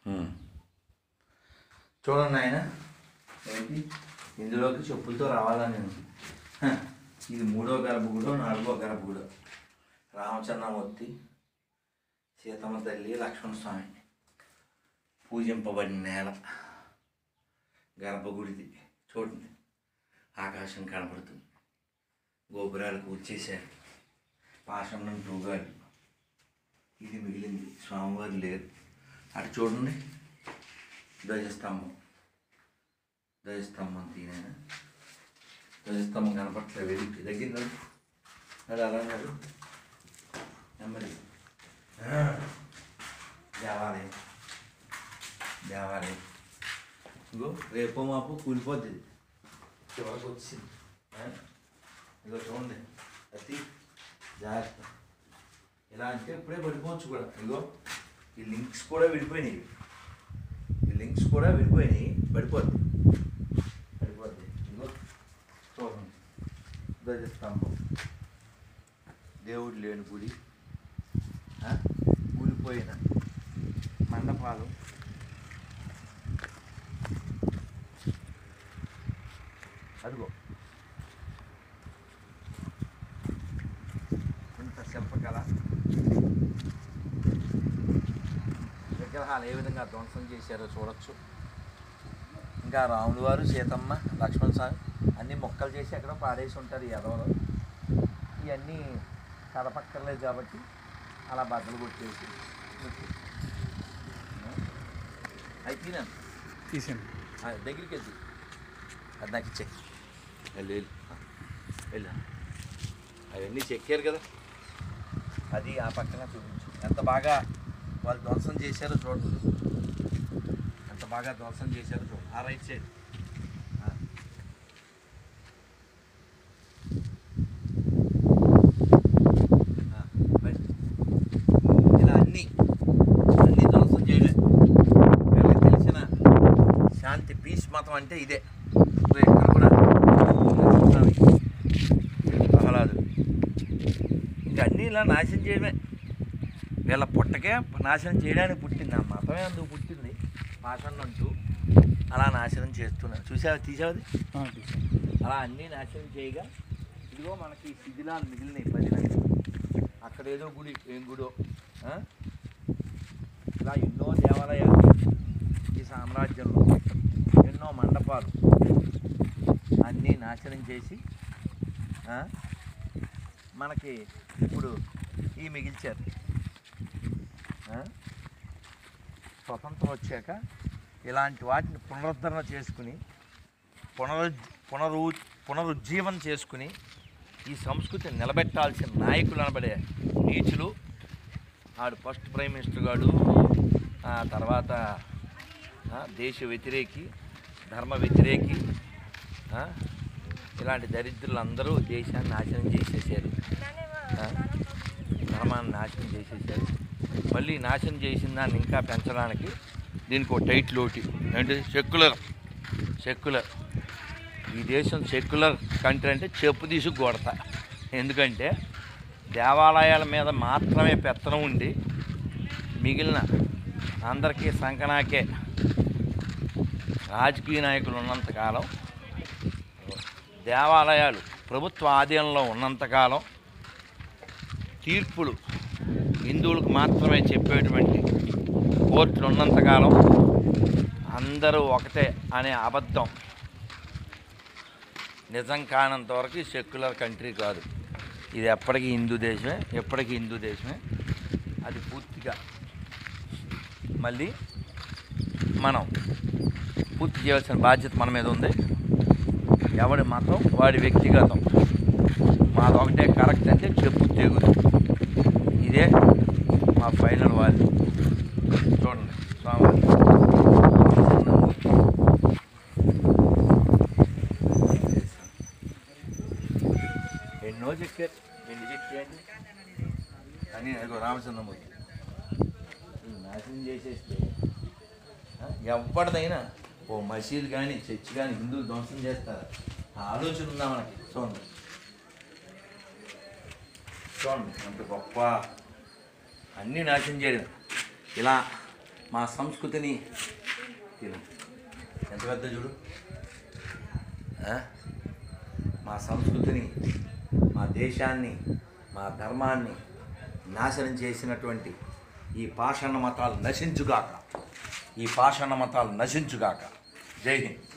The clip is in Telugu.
ఉమ్. చూడండి ఆయన ఏంటి ఇందులోకి చెప్పులతో రావాలా నేను హ, ఇది మూడో గర్భగుడో నాలుగో గుడో రామచంద్రమూర్తి సీతమ్మ తల్లి లక్ష్మణ స్వామి పూజింపబడిన నేల గర్భగుడిది చూడండి ఆకాశం కనపడుతుంది గోపురాలు కూర్చేశారు పాషణం టూగాడు ఇది మిగిలింది స్వామివారు లేరు అటు చూడండి ధ్వజస్తంభం ధ్వజస్తంభం తీనేనా ధ్వజస్తంభం కనపట్లేదు వెలికి దగ్గర అది అలా అన్నారు నెమ్మది ఆ, దేవాలయం దేవాలయం ఇంకో రేపో మాపు కూలిపోద్ది ఇది. చివరికి వచ్చింది ఆ? ఇదిగో చూడండి అతి జాగ్రత్త ఇలా అంటే ఇప్పుడే పడిపోవచ్చు కూడా ఇదిగో ఈ లింక్స్ కూడా విడిపోయినాయి ఈ లింక్స్ కూడా విడిపోయినాయి పడిపోద్ది పడిపోద్ది ఇదిగో చూడండి ధ్వజస్తంభం దేవుడు లేని గుడి ఆ? కూలిపోయిన మండపాలు అదిగో ఇంత శిల్పకళ విగ్రహాలు ఏ విధంగా ధ్వంసం చేశారో చూడొచ్చు ఇంకా రాములు వారు సీతమ్మ లక్ష్మణ స్వామి అన్ని మొక్కలు చేసి అక్కడ పాడేసి ఉంటారు ఈ ఎదవలో ఇవన్నీ కదపక్కర్లేదు కాబట్టి అలా బద్దలు కొట్టేసి అయితే నేను తీసాను దగ్గరికి వెళ్ళి అది నాకు ఇచ్చే వెళ్ళి వెళ్ళి ఆ, వెళ్ళు అవన్నీ చెక్కారు కదా అది ఆ పక్కన చూపించు ఎంత బాగా వాళ్ళు ధ్వంసం చేశారో చూడండి ఎంత బాగా ధ్వంసం చేశారో చూడండి ఆ రైట్ సైడ్ ఆ. ఆ, బయట. ఇలా అన్నీ అన్నీ ధ్వంసం చేయలే వీళ్ళకి తెలిసిన శాంతి పీస్ మతం అంటే ఇదే ఇదిగో ఇక్కడ కూడా చూస్తున్నాం ప్రహ్లాదు ఇంకా అన్నీ ఇలా నాశనం చేయడమే వీళ్ళ పుట్టకే నాశనం చేయడానికి పుట్టింది ఆ మతమే అందుకు పుట్టింది పాషణ అంటూ అలా నాశనం చేస్తున్నారు చూసావా తీసావది తీసాను అలా అన్నీ నాశనం చేయగా ఇదిగో మనకి ఈ శిథిలాలు మిగిలినాయి పది నాకు అక్కడ ఏదో గుడి ఏం గుడో ఆ? ఇలా ఎన్నో దేవాలయాలు ఈ సామ్రాజ్యంలో ఎన్నో మండపాలు అన్నీ నాశనం చేసి ఆ? మనకి ఇప్పుడు ఈ మిగిల్చారు ఆ? స్వతంత్రం వచ్చాక ఇలాంటి వాటిని పునరుద్ధరణ చేసుకుని పునరు పునరు పునరుజ్జీవం చేసుకుని ఈ సంస్కృతిని నిలబెట్టాల్సిన నాయకులు అనబడే నీచులు ఆడు ఫస్ట్ ప్రైమ్ మినిస్టర్ గాడు ఆ తర్వాత ఆ, దేశ వ్యతిరేకి ధర్మ వ్యతిరేకి ఆ, ఇలాంటి దరిద్రులు అందరూ దేశాన్ని నాశనం చేసేసారు ఆ, ధర్మాన్ని నాశనం చేసేసారు మళ్ళీ నాశనం చేసిన దాన్ని ఇంకా పెంచడానికి దీనికి ఒక టైటిల్ ఒకటి ఏంటి సెక్యులర్ సెక్యులర్ ఈ దేశం సెక్యులర్ కంట్రీ అంటే చెప్పు తీసి కొడతా ఎందుకంటే దేవాలయాల మీద మాత్రమే పెత్తనం ఉండి మిగిలిన అందరికీ సంకనాకే రాజకీయ నాయకులు ఉన్నంతకాలం దేవాలయాలు ప్రభుత్వ ఆధీనంలో ఉన్నంతకాలం తీర్పులు హిందువులకు మాత్రమే చెప్పేటువంటి కోర్టులు ఉన్నంతకాలం అందరూ ఒకటే అనే అబద్ధం నిజం కానంత వరకు ఈ సెక్యులర్ కంట్రీ కాదు ఇది ఎప్పటికీ హిందూ దేశమే ఎప్పటికీ హిందూ దేశమే అది పూర్తిగా మళ్ళీ మనం పూర్తి చేయాల్సిన బాధ్యత మన మీద ఉంది ఎవడి మతం వాడి వ్యక్తిగతం మాది ఒకటే కరెక్ట్ అంటే చెప్పు తెగుదు ఇదే మా ఫైనల్ వాళ్ళు చూడండి స్వామివారి ఎన్నో చెక్కారు ఎన్ని చెక్కేయండి అని అదిగో రామచంద్రమూర్తి ఈ నాశనం చేసేస్తే ఆ, ఎవరిదైనా ఓ మసీద్ కానీ చర్చ్ కానీ హిందువులు ధ్వంసం చేస్తారు ఆ ఆలోచన ఉందా మనకి చూడండి చూడండి అంత గొప్ప అన్నీ నాశనం చేయడం ఇలా మా సంస్కృతిని తిను ఎంత పెద్ద చూడు ఆ? మా సంస్కృతిని మా దేశాన్ని మా ధర్మాన్ని నాశనం చేసినటువంటి ఈ పాషాణ మతాలు నశించుగాక ఈ పాషాణ మతాలు నశించుగాక జై హింద్